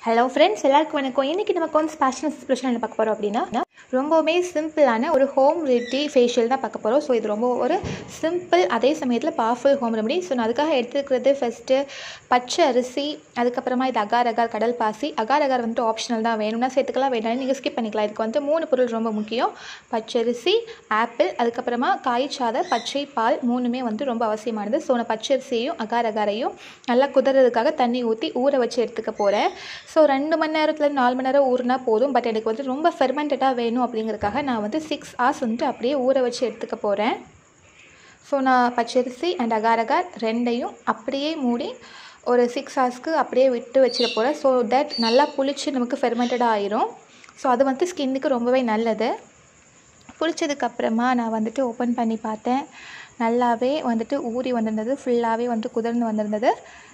hello friends எல்லாருக்கும் வணக்கம் இன்றைக்கி நமக்கு வந்து ஸ்பேஷல் எக்ஸ்பிரஷன் என்ன பார்க்க போகிறோம் அப்படின்னா ரொம்பவுமே சிம்பிளான ஒரு ஹோம் ரெடி ஃபேஷியல் தான் பார்க்க போகிறோம் ஸோ இது ரொம்ப ஒரு சிம்பிள் அதே சமயத்தில் பவர்ஃபுல் ஹோம் ரெமடி ஸோ நான் அதுக்காக எடுத்துக்கிறது ஃபஸ்ட்டு பச்சை அரிசி அதுக்கப்புறமா இது அகார் அகார் கடல் பாசி அகார் அகார் வந்துட்டு ஆப்ஷனல் தான் வேணும்னா சேர்த்துக்கலாம் வேணாலும் நீங்கள் ஸ்கிப் பண்ணிக்கலாம் இதுக்கு வந்து மூணு பொருள் ரொம்ப முக்கியம் பச்சரிசி ஆப்பிள் அதுக்கப்புறமா காய்ச்சாத பச்சை பால் மூணுமே வந்து ரொம்ப அவசியமானது ஸோ நான் பச்சரிசியையும் அகார் அகாரையும் நல்லா குதிரதுக்காக தண்ணி ஊற்றி ஊற வச்சு எடுத்துக்க போகிறேன் ஸோ ரெண்டு மணி நேரத்தில் நாலு மணி நேரம் ஊறினா போதும் பட் எனக்கு வந்து ரொம்ப ஃபெர்மெண்டடாக வேணும் அப்படிங்கிறதுக்காக நான் வந்து சிக்ஸ் ஹவர்ஸ் வந்துட்டு அப்படியே ஊற வச்சு எடுத்துக்க போகிறேன் ஸோ நான் பச்சரிசி அண்ட் அகார் அகார் ரெண்டையும் அப்படியே மூடி ஒரு சிக்ஸ் ஹவர்ஸ்க்கு அப்படியே விட்டு வச்சிட போகிறேன் ஸோ தட் நல்லா புளிச்சு நமக்கு ஃபெர்மெண்டடாக ஆயிரும் ஸோ அது வந்து ஸ்கின்னுக்கு ரொம்பவே நல்லது புளிச்சதுக்கப்புறமா நான் வந்துட்டு ஓப்பன் பண்ணி பார்த்தேன் நல்லாவே வந்துட்டு ஊறி வந்திருந்தது ஃபுல்லாகவே வந்துட்டு குதிர்ந்து வந்திருந்தது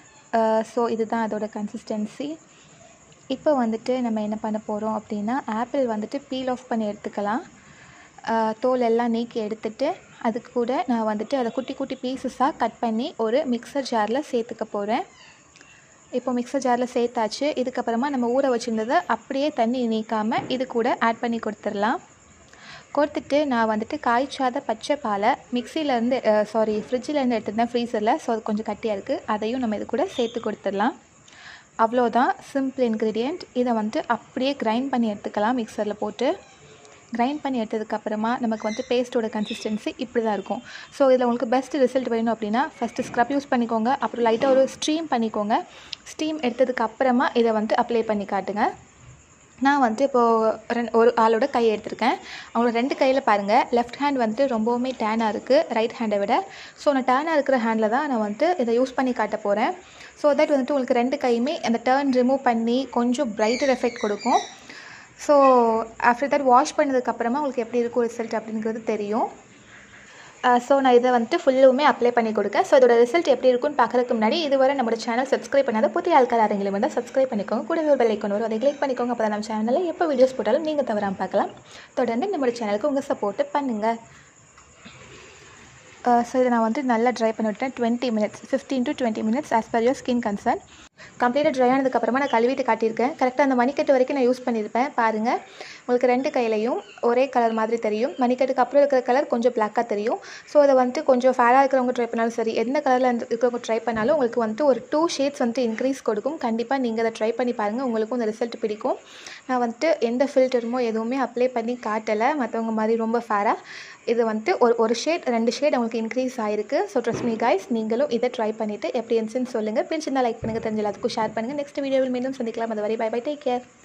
ஸோ இதுதான் அதோட கன்சிஸ்டன்சி இப்போ வந்துட்டு நம்ம என்ன பண்ண போகிறோம் அப்படின்னா ஆப்பிள் வந்துட்டு பீல் ஆஃப் பண்ணி எடுத்துக்கலாம் தோல் எல்லாம் நீக்கி எடுத்துட்டு அது கூட நான் வந்துட்டு அதை குட்டி குட்டி பீசஸாக கட் பண்ணி ஒரு மிக்சர் ஜாரில் சேர்த்துக்க போகிறேன் இப்போ மிக்சர் ஜாரில் சேர்த்தாச்சு இதுக்கப்புறமா நம்ம ஊற வச்சுருந்ததை அப்படியே தண்ணி நீக்காமல் இது கூட ஆட் பண்ணி கொடுத்துடலாம் கொடுத்துட்டு நான் வந்துட்டு காய்ச்சாத பச்சை பாலை மிக்சியிலேருந்து சாரி ஃப்ரிட்ஜிலேருந்து எடுத்துருந்தேன் ஃப்ரீசரில் ஸோ அது கொஞ்சம் கட்டியாக இருக்குது அதையும் நம்ம இது கூட சேர்த்து கொடுத்துடலாம் அவ்வளோதான் சிம்பிள் இன்க்ரீடியண்ட் இதை வந்துட்டு அப்படியே கிரைண்ட் பண்ணி எடுத்துக்கலாம் மிக்சரில் போட்டு கிரைண்ட் பண்ணி எடுத்ததுக்கப்புறமா நமக்கு வந்து பேஸ்ட்டோட கன்சிஸ்டன்சி இப்படி தான் இருக்கும் ஸோ இதில் உங்களுக்கு பெஸ்ட் ரிசல்ட் வேணும் அப்படின்னா ஃபஸ்ட்டு ஸ்க்ரப் யூஸ் பண்ணிக்கோங்க அப்புறம் லைட்டாக ஒரு ஸ்டீம் பண்ணிக்கோங்க ஸ்டீம் எடுத்ததுக்கு அப்புறமா இதை வந்து அப்ளை பண்ணி காட்டுங்க நான் வந்துட்டு இப்போது ரெண்டு ஒரு ஆளோட கை எடுத்திருக்கேன் அவங்களோட ரெண்டு கையில் பாருங்கள் லெஃப்ட் ஹேண்ட் வந்துட்டு ரொம்பவுமே டேனாக இருக்குது ரைட் ஹேண்டை விட ஸோ நான் டேனாக இருக்கிற ஹேண்டில் தான் நான் வந்துட்டு இதை யூஸ் பண்ணி காட்ட போகிறேன் ஸோ தட் வந்துட்டு உங்களுக்கு ரெண்டு கையுமே அந்த டேர்ன் ரிமூவ் பண்ணி கொஞ்சம் பிரைட்டர் எஃபெக்ட் கொடுக்கும் ஸோ ஆஃப்டர் தட் வாஷ் பண்ணதுக்கப்புறமா உங்களுக்கு எப்படி இருக்கும் ரிசல்ட் அப்படிங்கிறது தெரியும் ஸோ நான் இதை வந்துட்டு ஃபுல்லுமே அப்ளை பண்ணி கொடுக்கேன் ஸோ இதோட ரிசல்ட் எப்படி இருக்குன்னு பார்க்குறதுக்கு முன்னாடி இதுவரை நம்மளோட சேனல் சப்ஸ்கிரைப் பண்ணாத புதிய ஆட்கள் ஆரங்களும் வந்து சப்ஸ்கிரைப் பண்ணிக்கோங்க கூடவே ஒரு பெல் ஐக்கன் வரும் அதை கிளிக் பண்ணிக்கோங்க அப்போ தான் நம்ம சேனலில் எப்போ வீடியோஸ் போட்டாலும் நீங்கள் தவறாமல் பார்க்கலாம் தொடர்ந்து நம்மளோட சேனலுக்கு உங்கள் சப்போர்ட்டு பண்ணுங்கள் ஸோ இதை நான் வந்து நல்லா ட்ரை பண்ணி விட்டேன் twenty minutes fifteen to twenty minutes as per your skin concern கம்ப்ளீட்டாக ட்ரை ஆனதுக்கப்புறமா நான் கழுவிட்டு காட்டியிருக்கேன் கரெக்டாக அந்த மணிக்கட்டு வரைக்கும் நான் யூஸ் பண்ணியிருப்பேன் பாருங்கள் உங்களுக்கு ரெண்டு கையிலையும் ஒரே கலர் மாதிரி தெரியும் மணிக்கட்டுக்கு அப்புறம் இருக்கிற கலர் கொஞ்சம் பிளாக்காக தெரியும் ஸோ அதை வந்துட்டு கொஞ்சம் ஃபேராக இருக்கிறவங்க ட்ரை பண்ணாலும் சரி எந்த கலரில் இருக்கிறவங்க ட்ரை பண்ணாலும் உங்களுக்கு வந்துட்டு ஒரு டூ ஷேட்ஸ் வந்துட்டு இன்க்ரீஸ் கொடுக்கும் கண்டிப்பாக நீங்கள் அதை ட்ரை பண்ணி பாருங்கள் உங்களுக்கும் இந்த ரிசல்ட் பிடிக்கும் நான் வந்துட்டு எந்த ஃபில்டருமோ எதுவுமே அப்ளை பண்ணி காட்டலை மற்றவங்க மாதிரி ரொம்ப ஃபேராக இது வந்துட்டு ஒரு ஒரு ஷேட் ரெண்டு ஷேட் உங்களுக்கு இன்க்ரீஸ் ஆயிருக்கு ஸோ ட்ரஸ்ட் மீ கைஸ் நீங்களும் இதை ட்ரை பண்ணிவிட்டு எப்படி இருந்துச்சுன்னு சொல்லுங்கள் பிடிச்சிருந்தா லைக் பண்ணுங்கள் தெரிஞ்ச எல்லாத்துக்கும் ஷேர் பண்ணுங்கள் நெக்ஸ்ட் வீடியோவில் மீண்டும் சந்திக்கலாம் அது வரை பை பை டேக் கேர்